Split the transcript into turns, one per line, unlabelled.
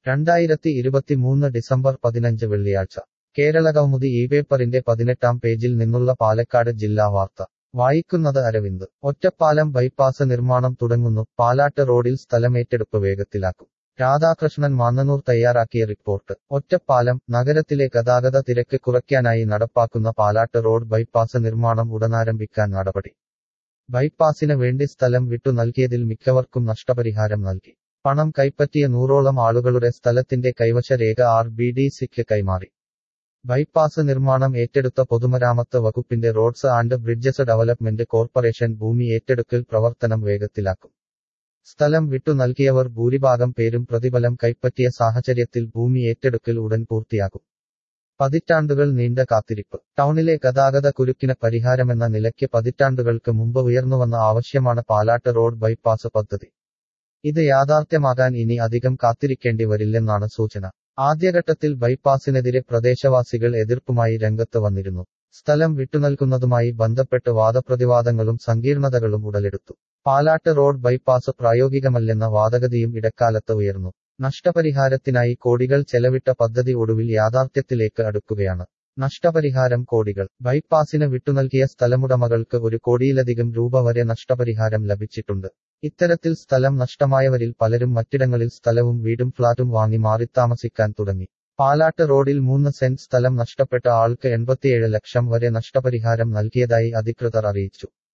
രണ്ടായിരത്തി ഇരുപത്തിമൂന്ന് ഡിസംബർ പതിനഞ്ച് വെള്ളിയാഴ്ച കേരളകൗമുദി ഈ പേപ്പറിന്റെ പതിനെട്ടാം പേജിൽ നിന്നുള്ള പാലക്കാട് ജില്ലാ വാർത്ത വായിക്കുന്നത് അരവിന്ദ് ഒറ്റപ്പാലം ബൈപ്പാസ് നിർമ്മാണം തുടങ്ങുന്നു പാലാട്ട് റോഡിൽ സ്ഥലമേറ്റെടുപ്പ് വേഗത്തിലാക്കും രാധാകൃഷ്ണൻ മാന്നനൂർ തയ്യാറാക്കിയ റിപ്പോർട്ട് ഒറ്റപ്പാലം നഗരത്തിലെ ഗതാഗത തിരക്ക് കുറയ്ക്കാനായി നടപ്പാക്കുന്ന പാലാട്ട് റോഡ് ബൈപ്പാസ് നിർമ്മാണം ഉടനാരംഭിക്കാൻ നടപടി ബൈപ്പാസിന് വേണ്ടി സ്ഥലം വിട്ടു നൽകിയതിൽ മിക്കവർക്കും നഷ്ടപരിഹാരം നൽകി പണം കൈപ്പറ്റിയ നൂറോളം ആളുകളുടെ സ്ഥലത്തിന്റെ കൈവശ രേഖ ആർ ബി ഡി സിക്ക് കൈമാറി ബൈപ്പാസ് നിർമ്മാണം ഏറ്റെടുത്ത പൊതുമരാമത്ത് വകുപ്പിന്റെ roads and bridges development corporation ഭൂമി ഏറ്റെടുക്കൽ പ്രവർത്തനം വേഗത്തിലാക്കും സ്ഥലം വിട്ടു നൽകിയവർ ഭൂരിഭാഗം പേരും പ്രതിഫലം കൈപ്പറ്റിയ സാഹചര്യത്തിൽ ഭൂമി ഏറ്റെടുക്കൽ ഉടൻ പൂർത്തിയാകും പതിറ്റാണ്ടുകൾ നീണ്ട കാത്തിരിപ്പ് ടൗണിലെ ഗതാഗത കുരുക്കിന് പരിഹാരമെന്ന നിലയ്ക്ക് പതിറ്റാണ്ടുകൾക്ക് മുമ്പ് ഉയർന്നുവന്ന ആവശ്യമാണ് പാലാട്ട് റോഡ് ബൈപ്പാസ് പദ്ധതി ഇത് യാഥാർത്ഥ്യമാകാൻ ഇനി അധികം കാത്തിരിക്കേണ്ടി വരില്ലെന്നാണ് സൂചന ആദ്യഘട്ടത്തിൽ ബൈപ്പാസിനെതിരെ പ്രദേശവാസികൾ എതിർപ്പുമായി രംഗത്ത് വന്നിരുന്നു സ്ഥലം വിട്ടുനൽകുന്നതുമായി ബന്ധപ്പെട്ട് വാദപ്രതിവാദങ്ങളും സങ്കീർണതകളും ഉടലെടുത്തു പാലാട്ട് റോഡ് ബൈപ്പാസ് പ്രായോഗികമല്ലെന്ന വാദഗതിയും ഇടക്കാലത്ത് ഉയർന്നു നഷ്ടപരിഹാരത്തിനായി കോടികൾ ചെലവിട്ട പദ്ധതി ഒടുവിൽ യാഥാർത്ഥ്യത്തിലേക്ക് അടുക്കുകയാണ് നഷ്ടപരിഹാരം കോടികൾ ബൈപ്പാസിന് വിട്ടുനൽകിയ സ്ഥലമുടമകൾക്ക് ഒരു കോടിയിലധികം രൂപ വരെ നഷ്ടപരിഹാരം ലഭിച്ചിട്ടുണ്ട് ഇത്തരത്തിൽ സ്ഥലം നഷ്ടമായവരിൽ പലരും മറ്റിടങ്ങളിൽ സ്ഥലവും വീടും ഫ്ളാറ്റും വാങ്ങി മാറിത്താമസിക്കാൻ തുടങ്ങി പാലാട്ട് റോഡിൽ മൂന്ന് സെന്റ് സ്ഥലം നഷ്ടപ്പെട്ട ആൾക്ക് എൺപത്തിയേഴ് ലക്ഷം വരെ നഷ്ടപരിഹാരം നൽകിയതായി അധികൃതർ അറിയിച്ചു